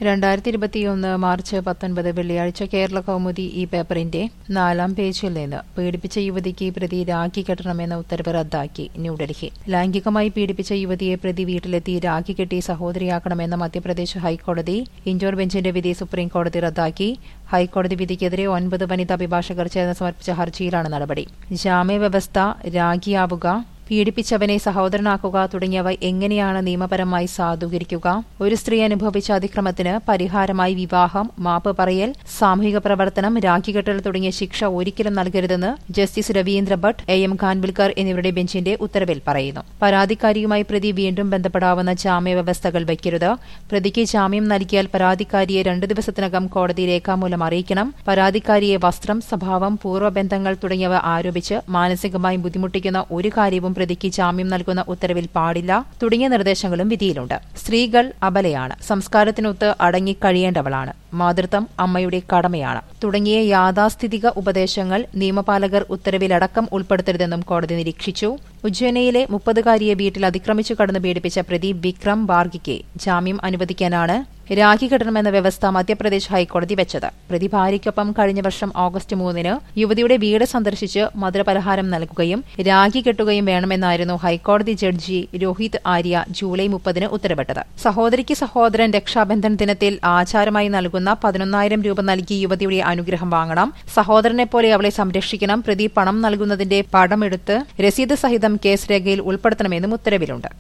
രണ്ടായിരത്തി ഇരുപത്തിയൊന്ന് മാർച്ച് പത്തൊൻപത് വെള്ളിയാഴ്ച കേരള കൗമുദി ഈ പേപ്പറിന്റെ നാലാം പേജിൽ നിന്ന് പീഡിപ്പിച്ച യുവതിക്ക് പ്രതി രാഖി കെട്ടണമെന്ന ഉത്തരവ് റദ്ദാക്കി ന്യൂഡൽഹി ലൈംഗികമായി പീഡിപ്പിച്ച യുവതിയെ പ്രതി വീട്ടിലെത്തി രാഖി കെട്ടി സഹോദരിയാക്കണമെന്ന മധ്യപ്രദേശ് ഹൈക്കോടതി ഇൻഡോർ ബെഞ്ചിന്റെ വിധി സുപ്രീം കോടതി റദ്ദാക്കി ഹൈക്കോടതി വിധിക്കെതിരെ ഒൻപത് വനിതാ അഭിഭാഷകർ ചേർന്ന് സമർപ്പിച്ച ഹർജിയിലാണ് നടപടി ജാമ്യവ്യവസ്ഥ രാഖിയാവുക പീഡിപ്പിച്ചവനെ സഹോദരനാക്കുക തുടങ്ങിയവ എങ്ങനെയാണ് നിയമപരമായി സാധൂകരിക്കുക ഒരു സ്ത്രീ അനുഭവിച്ച അതിക്രമത്തിന് പരിഹാരമായി വിവാഹം മാപ്പ് പറയൽ സാമൂഹിക പ്രവർത്തനം രാഖികെട്ടൽ തുടങ്ങിയ ശിക്ഷ ഒരിക്കലും നൽകരുതെന്ന് justice Ravindra Bhat A M Khanwilkar എന്നിവരുടെ ബെഞ്ചിന്റെ ഉത്തരവിൽ പറയുന്നു പരാതിക്കാരിയുമായി പ്രതി വീണ്ടും ബന്ധപ്പെടാവുന്ന ജാമ്യ വ്യവസ്ഥകൾ വയ്ക്കരുത് പ്രതിക്ക് ജാമ്യം നൽകിയാൽ പരാതിക്കാരിയെ രണ്ടു ദിവസത്തിനകം കോടതി രേഖാമൂലം അറിയിക്കണം പരാതിക്കാരിയെ വസ്ത്രം സ്വഭാവം പൂർവ്വബന്ധങ്ങൾ തുടങ്ങിയവ ആരോപിച്ച് മാനസികമായി ബുദ്ധിമുട്ടിക്കുന്ന ഒരു കാര്യവും പ്രതിക്ക് ജാമ്യം നൽകുന്ന ഉത്തരവിൽ പാടില്ല തുടങ്ങിയ നിർദ്ദേശങ്ങളും വിധിയിലുണ്ട് സ്ത്രീകൾ അബലയാണ് സംസ്കാരത്തിനൊത്ത് അടങ്ങിക്കഴിയേണ്ടവളാണ് മാതൃത്വം അമ്മയുടെ കടമയാണ് തുടങ്ങിയ യാഥാസ്ഥിതിക ഉപദേശങ്ങൾ നിയമപാലകർ ഉത്തരവിലടക്കം ഉൾപ്പെടുത്തരുതെന്നും കോടതി നിരീക്ഷിച്ചു ഉജ്ജയിനയിലെ മുപ്പതുകാരിയെ വീട്ടിൽ അതിക്രമിച്ചു കടന്നു പീഡിപ്പിച്ച പ്രതി വിക്രം ബാർഗിക്ക് ജാമ്യം അനുവദിക്കാനാണ് രാഖി കെട്ടണമെന്ന വ്യവസ്ഥ മധ്യപ്രദേശ് ഹൈക്കോടതി വെച്ചത് പ്രതി ഭാര്യയ്ക്കൊപ്പം കഴിഞ്ഞ വർഷം ഓഗസ്റ്റ് മൂന്നിന് യുവതിയുടെ വീട് സന്ദർശിച്ച് മധുരപലഹാരം നൽകുകയും രാഖി കെട്ടുകയും വേണമെന്നായിരുന്നു ഹൈക്കോടതി ജഡ്ജി രോഹിത് ആര്യ ജൂലൈ മുപ്പതിന് ഉത്തരവിട്ടത് സഹോദരിക്ക് സഹോദരൻ രക്ഷാബന്ധൻ ദിനത്തിൽ ആചാരമായി നൽകുന്ന പതിനൊന്നായിരം രൂപ നൽകി യുവതിയുടെ അനുഗ്രഹം വാങ്ങണം സഹോദരനെ പോലെ അവളെ സംരക്ഷിക്കണം പ്രതി പണം നൽകുന്നതിന്റെ പടമെടുത്ത് രസീത് സഹിതം കേസ് രേഖയിൽ ഉൾപ്പെടുത്തണമെന്നും ഉത്തരവിലുണ്ട്